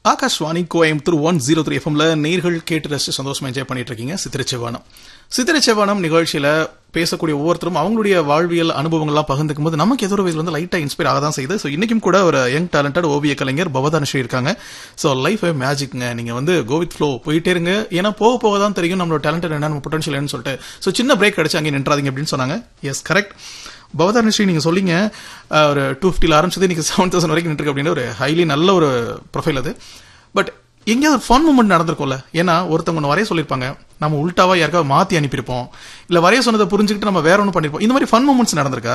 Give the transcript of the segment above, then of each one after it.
Akashvani Coimbatore one zero three எஃப்எம்ல நேர்கள் கேட்டு ரசிச்சு சந்தோஷமா என்ஜாய் பண்ணிட்டு இருக்கீங்க சித்திரச்செவ்வானம் சித்திரச்செவ்வானம் நிகழ்ச்சியில பேசக்கூடிய ஒவ்வொருத்தரும் அவங்களுடைய வாழ்வியல் அனுபவங்கள்லாம் பகிர்ந்துக்கும் போது நமக்கு ஏதோ ஒரு வயசுல வந்து லைட்டா இன்ஸ்பயர் ஆக தான் செய்யுது ஸோ இன்னைக்கும் கூட ஒரு யங் டேலண்டட் ஓவிய கலைஞர் பவதானுஸ்ரீ இருக்காங்க ஸோ லைஃப் மேஜிக்ங்க நீங்க வந்து கோவித் ஃப்ளோ போயிட்டே இருங்க ஏன்னா போக போக தான் தெரியும் நம்மளோட டேலண்ட் என்ன நம்ம பொட்டன்ஷியல் என்னன்னு சொல்லிட்டு ஸோ சின்ன பிரேக் கிடைச்சு அங்கே நின்றாதீங்க அப்படின்னு சொன்னாங்க எஸ் கரெக்ட் பவதானுஸ்ரீ நீங்க சொல்லிங்க அஹ், ஒரு டூ ஃபிஃப்டியில் ஆரம்பிச்சது இன்னைக்கு செவன் தௌசண்ட் வரைக்கும் நின்று அப்படின்னு ஒரு ஹைலி நல்ல ஒரு ப்ரொஃபைல் அது பட் எங்கேயாவது ஃபன் மூமெண்ட் நடந்திருக்கும்ல ஏன்னா ஒருத்தவங்க ஒன்று வரைய சொல்லியிருப்பாங்க நம்ம உல்டாவா யாருக்காவது மாத்தி அனுப்பியிருப்போம் இல்ல வரைய சொன்னதை புரிஞ்சுக்கிட்டு நம்ம வேற ஒன்று பண்ணிருப்போம் இந்த மாதிரி ஃபன் மூமெண்ட்ஸ் நடந்திருக்கா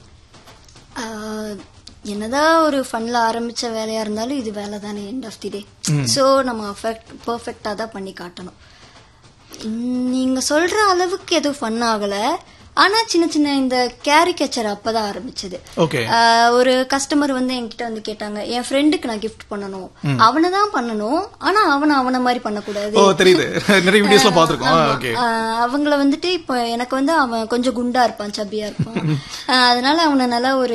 ஆஹ், என்னதான் ஒரு ஃபன்ல ஆரம்பிச்ச வேலையா இருந்தாலும் இது வேலை தானே end of the day so நம்ம பர்ஃபெக்டா தான் பண்ணி காட்டணும் உம், நீங்க சொல்ற அளவுக்கு எதுவும் ஃபன் ஆகல ஆனா சின்ன சின்ன இந்த கேரிகேச்சர் அப்பதான் ஆரம்பிச்சது ஓகே ஆஹ், ஒரு கஸ்டமர் வந்து என்கிட்ட வந்து கேட்டாங்க என் ஃப்ரெண்டுக்கு நான் கிஃப்ட் பண்ணணும் அவனை தான் பண்ணணும் ஆனா அவனை அவனை மாதிரி பண்ணக்கூடாது ஓ தெரியுது நிறைய வீடியோஸ்ல பாத்துருக்கோம் ஓகே ஆஹ் அவங்கள வந்துட்டு இப்போ எனக்கு வந்து அவன் கொஞ்சம் குண்டா இருப்பான் சப்பியா இருப்பான் ஆஹ் அதனால அவனை நல்லா ஒரு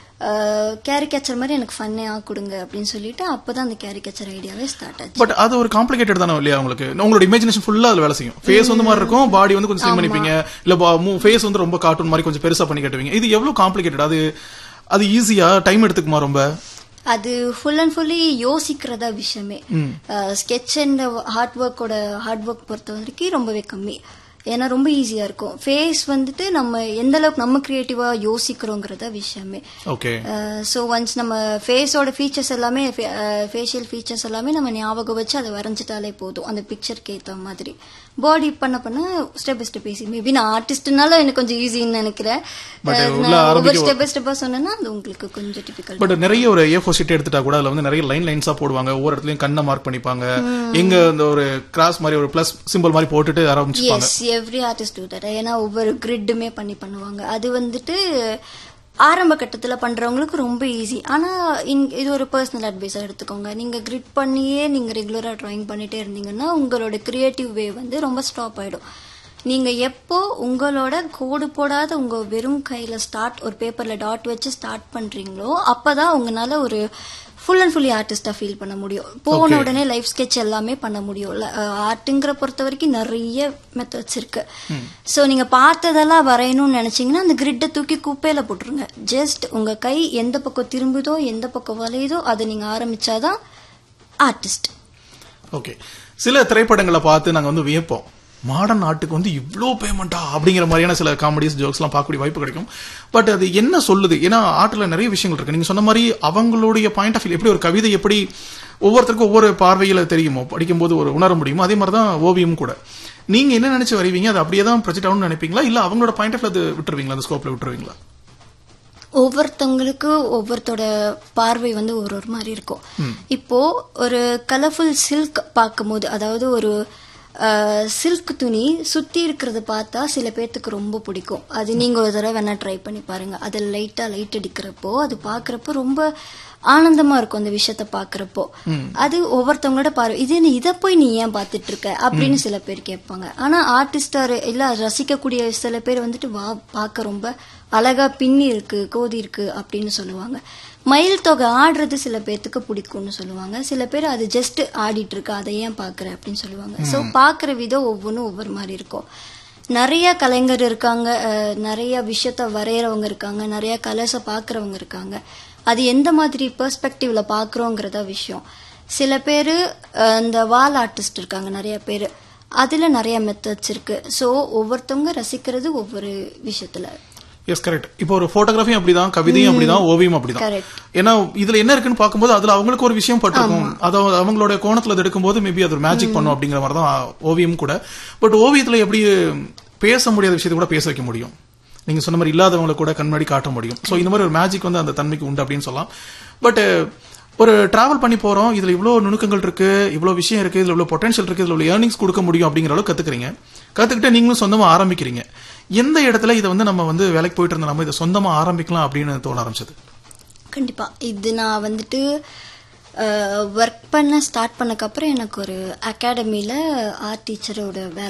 கேரிகேச்சர் மாதிரி எனக்கு ஃபன்னே ஆ கொடுங்க அப்படின்னு சொல்லிட்டு அப்பதான் அந்த கேரிகேச்சர் ஐடியாவே ஸ்டார்ட் ஆச்சு பட் அது ஒரு காம்ப்ளிகேட்டட் தானே இல்லையா உங்களுக்கு உங்களோட இமேஜினேஷன் ஃபுல்லா அதுல வேலை செய்யும் ஃபேஸ் வந்து மாதிரி இருக்கும் பாடி வந்து கொஞ்சம் ஸ்லிம் பண்ணிப்பீங்க இல்ல ஃபேஸ் வந்து ரொம்ப கார்ட்டூன் மாதிரி கொஞ்சம் பெருசா பண்ணி கட்டுவீங்க இது எவ்வளவு காம்ப்ளிகேட்டட் அது அது ஈஸியா டைம் எடுத்துக்குமா ரொம்ப அது ஃபுல் அண்ட் ஃபுல்லி யோசிக்கிறதா விஷயமே ஸ்கெட்ச் அண்ட் ஹார்ட் ஒர்க்கோட ஹார்ட் ஒர்க் பொறுத்த வரைக்கும் ரொம்பவே கம்மி ஏன்னா ரொம்ப ஈஸியா இருக்கும் ஃபேஸ் வந்துட்டு நம்ம எந்த அளவுக்கு நம்ம கிரியேட்டிவா யோசிக்கிறோங்கிறதா விஷயமே ஓகே ஸோ ஒன்ஸ் நம்ம ஃபேஸோட ஃபீச்சர்ஸ் எல்லாமே ஃபேஷியல் ஃபீச்சர்ஸ் எல்லாமே நம்ம ஞாபகம் வச்சு அதை வரைஞ்சிட்டாலே போதும் அந்த பிக்சருக்கு ஏற்ற மாதிரி பாடி பண்ண பண்ண step by step easy maybe நான் ஆர்டிஸ்ட்னால எனக்கு கொஞ்சம் ஈஸின்னு நினைக்கிறேன் But அஹ், உள்ள நான் ஒவ்வொரு ஆரம்பிக்க- ஸ்டெப் பை ஸ்டெப்பா சொன்னேன்னா அது உங்களுக்கு கொஞ்சம் டிஃபிகல்ட் பட் நிறைய ஒரு ஏ ஃபோர் ஷீட் எடுத்துட்டா கூட அதுல வந்து நிறைய லைன் லைன்ஸா போடுவாங்க ஒவ்வொரு இடத்துலயும் கண்ணை மார்க் பண்ணிப்பாங்க எங்க இந்த ஒரு கிராஸ் மாதிரி ஒரு பிளஸ் சிம்பிள் மாதிரி போட்டுட்டு ஆரம்பிச்சுப்பாங்க as every artist do that ஏன்னா ஒவ்வொரு கிரிட்டுமே பண்ணி பண்ணுவாங்க அது வந்துட்டு ஆரம்ப கட்டத்துல பண்றவங்களுக்கு ரொம்ப ஈஸி ஆனா இங்க- இது ஒரு பர்சனல் அட்வைஸா எடுத்துக்கோங்க நீங்க கிரிட் பண்ணியே நீங்க ரெகுலரா டிராயிங் பண்ணிட்டே இருந்தீங்கன்னா உங்களோட கிரியேட்டிவ் வே வந்து ரொம்ப ஸ்டாப் ஆயிடும் நீங்க எப்போ உங்களோட கோடு போடாத உங்க வெறும் கையில ஸ்டார்ட் ஒரு பேப்பர்ல டாட் வச்சு ஸ்டார்ட் பண்றீங்களோ அப்பதான் உங்களால ஒரு ஃபுல் அண்ட் ஃபுல்லி ஆர்டிஸ்டா ஃபீல் பண்ண முடியும் போன உடனே லைஃப் ஸ்கெட்ச் எல்லாமே பண்ண முடியும் ஆர்ட்டுங்கிற பொறுத்த வரைக்கும் நிறைய மெத்தட்ஸ் இருக்கு சோ நீங்க பார்த்ததெல்லாம் வரையணும்னு நினைச்சீங்கன்னா அந்த கிரிட்டை தூக்கி குப்பையில போட்டுருங்க ஜஸ்ட் உங்க கை எந்த பக்கம் திரும்புதோ எந்த பக்கம் வளையுதோ அதை நீங்க ஆரம்பிச்சாதான் ஆர்டிஸ்ட் ஓகே சில திரைப்படங்களை பார்த்து நாங்க வந்து வியப்போம் மாடர்ன் ஆர்ட்டுக்கு வந்து இவ்ளோ பேமெண்டா அப்படிங்கிற மாதிரியான சில காமெடிஸ் ஜோக்ஸ் எல்லாம் பார்க்கக்கூடிய வாய்ப்பு கிடைக்கும் பட் அது என்ன சொல்லுது ஏன்னா ஆர்ட்ல நிறைய விஷயங்கள் இருக்கு நீங்க சொன்ன மாதிரி அவங்களுடைய பாயிண்ட் ஆஃப் எப்படி ஒரு கவிதை எப்படி ஒவ்வொருத்தருக்கும் ஒவ்வொரு பார்வையில தெரியுமோ படிக்கும்போது ஒரு உணர முடியுமோ அதே மாதிரி தான் ஓவியம் கூட நீங்க என்ன நினைச்சு வரைவீங்க அது அப்படியே தான் ப்ரொஜெக்ட் ஆகும்னு நினைப்பீங்களா இல்ல அவங்களோட பாயிண்ட் ஆஃப் அது விட்டுருவீங்களா அந்த ஸ்கோப்ல விட்டுருவீங்களா ஒவ்வொருத்தவங்களுக்கு ஒவ்வொருத்தோட பார்வை வந்து ஒரு ஒரு மாதிரி இருக்கும் இப்போ ஒரு கலர்ஃபுல் சில்க் பார்க்கும்போது அதாவது ஒரு சில்க் துணி சுத்தி இருக்கிறத பார்த்தா சில பேர்த்துக்கு ரொம்ப பிடிக்கும் அது நீங்க ஒரு தடவை வேணா ட்ரை பண்ணி பாருங்க அதில் லைட்டா லைட் அடிக்கிறப்போ அது பார்க்கறப்போ ரொம்ப ஆனந்தமா இருக்கும் அந்த விஷயத்த பாக்குறப்போ அது ஒவ்வொருத்தவங்களோட பார்வை இது என்ன இதை போய் நீ ஏன் பார்த்துட்டு இருக்க அப்படின்னு சில பேர் கேட்பாங்க ஆனா ஆர்டிஸ்டா இல்ல ரசிக்கக்கூடிய சில பேர் வந்துட்டு வா பார்க்க ரொம்ப அழகா பின்னி இருக்கு கோதி இருக்கு அப்படின்னு சொல்லுவாங்க மயில் தொகை ஆடுறது சில பேர்த்துக்கு பிடிக்கும்னு சொல்லுவாங்க சில பேர் அது ஜஸ்ட் ஆடிட்டு இருக்கு அதை ஏன் பாக்குற அப்படின்னு சொல்லுவாங்க சோ பாக்குற விதம் ஒவ்வொன்றும் ஒவ்வொரு மாதிரி இருக்கும் நிறைய கலைஞர் இருக்காங்க அஹ், நிறைய விஷயத்த வரையறவங்க இருக்காங்க நிறைய கலர்ஸை பாக்குறவங்க இருக்காங்க அது எந்த மாதிரி பெர்ஸ்பெக்டிவ்ல பாக்குறோங்கிறதா விஷயம் சில பேர் இந்த வால் ஆர்டிஸ்ட் இருக்காங்க நிறைய பேர் அதுல நிறைய மெத்தட்ஸ் இருக்கு சோ ஒவ்வொருத்தவங்க ரசிக்கிறது ஒவ்வொரு விஷயத்துல எஸ் கரெக்ட் இப்போ ஒரு போட்டோகிராஃபியும் அப்படிதான் கவிதையும் அப்படிதான் ஓவியம் அப்படிதான் Correct. ஏன்னா இதுல என்ன இருக்குன்னு பார்க்கும்போது அதுல அவங்களுக்கு ஒரு விஷயம் பட்டிருக்கும் அதாவது அவங்களோட கோணத்துல அது எடுக்கும்போது மேபி அது ஒரு மேஜிக் பண்ணும் அப்படிங்கிற மாதிரி தான் ஓவியம் கூட பட் ஓவியத்துல எப்படி பேச முடியாத விஷயத்தை கூட பேச வைக்க முடியும் நீங்க சொன்ன மாதிரி இல்லாதவங்களை கூட கண்மாடி காட்ட முடியும் சோ இந்த மாதிரி ஒரு மேஜிக் வந்து அந்த தன்மைக்கு உண்டு அப்படின்னு சொல்லலாம் பட் ஒரு டிராவல் பண்ணி போறோம் இதுல இவ்வளவு நுணுக்கங்கள் இருக்கு இவ்வளவு விஷயம் இருக்கு இதுல இவ்வளவு பொட்டன்ஷியல் இருக்கு இதுல இவ்வளவு ஏர்னிங்ஸ் கொடுக்க முடியும் அப்படிங்கிற அளவுக்கு கத்துக்கிறீங்க கத்துக்கிட்டு நீங்களும் சொந்தமா ஆரம்பிக்கிறீங்க எந்த இடத்துல இதை வந்து நம்ம வந்து வேலைக்கு போயிட்டு இருந்த நம்ம இதை சொந்தமா ஆரம்பிக்கலாம் அப்படின்னு தோண ஆரம்பிச்சது கண்டிப்பா இது நான் வந்துட்டு ஒர்க் பண்ண ஸ்டார்ட் பண்ணக்கப்புறம் எனக்கு ஒரு அகாடமியில் ஆர்ட் டீச்சரோட வேலை